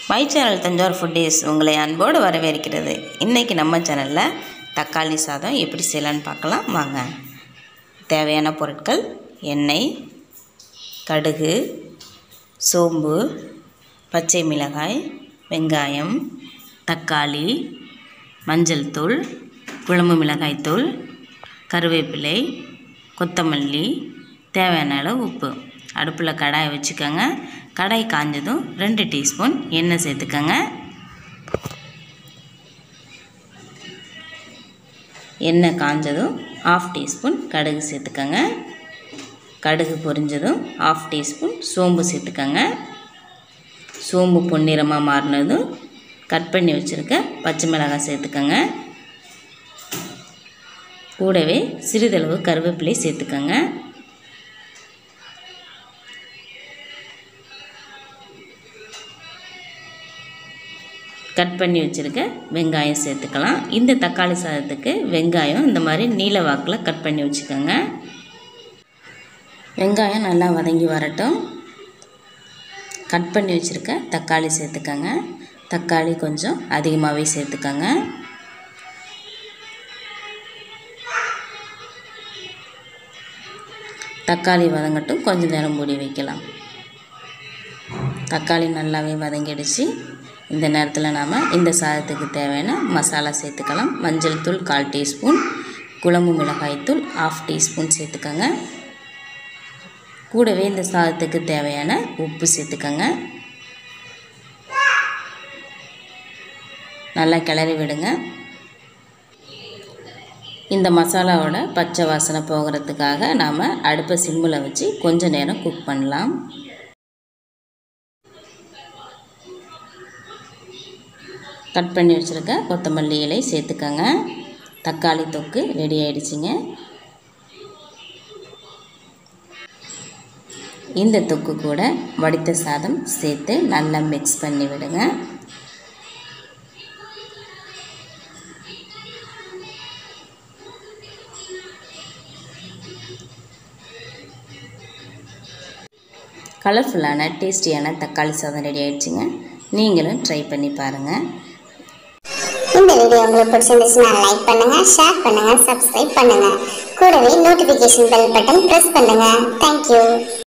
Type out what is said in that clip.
my channel Thanjavur foodies உங்களை அன்போடு வரவேற்கிறது இன்றைக்கி நம்ம சேனலில் தக்காளி சாதம் எப்படி செய்யலான்னு பார்க்கலாம் வாங்க தேவையான பொருட்கள் எண்ணெய் கடுகு சோம்பு பச்சை மிளகாய் வெங்காயம் தக்காளி மஞ்சள் தூள் குழம்பு மிளகாய் தூள் கருவேப்பிலை கொத்தமல்லி தேவையான அளவு உப்பு அடுப்பில் கடாயை வச்சுக்கோங்க கடாய் காஞ்சதும் ரெண்டு டீஸ்பூன் எண்ணெய் சேர்த்துக்கோங்க எண்ணெய் காஞ்சதும் ஆஃப் டீஸ்பூன் கடுகு சேர்த்துக்கோங்க கடுகு பொரிஞ்சதும் ஆஃப் டீஸ்பூன் சோம்பு சேர்த்துக்கோங்க சோம்பு பொன்னிறமாக மாறினதும் கட் பண்ணி வச்சுருக்க பச்சை மிளகாய் சேர்த்துக்கோங்க கூடவே சிறிதளவு கருவேப்பிலை சேர்த்துக்கோங்க கட் பண்ணி வச்சுருக்க வெங்காயம் சேர்த்துக்கலாம் இந்த தக்காளி சாதத்துக்கு வெங்காயம் இந்த மாதிரி நீல வாக்கில் கட் பண்ணி வச்சுக்கோங்க வெங்காயம் நல்லா வதங்கி வரட்டும் கட் பண்ணி வச்சுருக்க தக்காளி சேர்த்துக்கோங்க தக்காளி கொஞ்சம் அதிகமாகவே சேர்த்துக்கோங்க தக்காளி வதங்கட்டும் கொஞ்சம் நேரம் மூடி வைக்கலாம் தக்காளி நல்லாவே வதங்கிடுச்சு இந்த நேரத்தில் நாம் இந்த சாதத்துக்கு தேவையான மசாலா சேர்த்துக்கலாம் மஞ்சள் தூள் கால் டீஸ்பூன் குழம்பு மிளகாய் தூள் ஆஃப் டீஸ்பூன் சேர்த்துக்கோங்க கூடவே இந்த சாதத்துக்கு தேவையான உப்பு சேர்த்துக்கோங்க நல்லா கிளறி விடுங்க இந்த மசாலாவோட பச்சை வாசனை போகிறதுக்காக நாம் அடுப்பை சிம்மில் வச்சு கொஞ்ச நேரம் குக் பண்ணலாம் கட் பண்ணி வச்சுருக்க கொத்தமல்லி இலை சேர்த்துக்கோங்க தக்காளி தொக்கு ரெடி ஆயிடுச்சுங்க இந்த தொக்கு கூட வடித்த சாதம் சேர்த்து நல்லா மிக்ஸ் பண்ணி விடுங்க கலர்ஃபுல்லான டேஸ்டியான தக்காளி சாதம் ரெடி ஆயிடுச்சுங்க நீங்களும் ட்ரை பண்ணி பாருங்கள் இந்த வீடியோ உங்களுக்கு பிடிச்சிருந்துச்சுன்னா லைக் பண்ணுங்க ஷேர் பண்ணுங்க சப்ஸ்கிரைப் பண்ணுங்க கூடவே நோட்டிஃபிகேஷன் பெல் பட்டன் பிரஸ் பண்ணுங்க தேங்க்யூ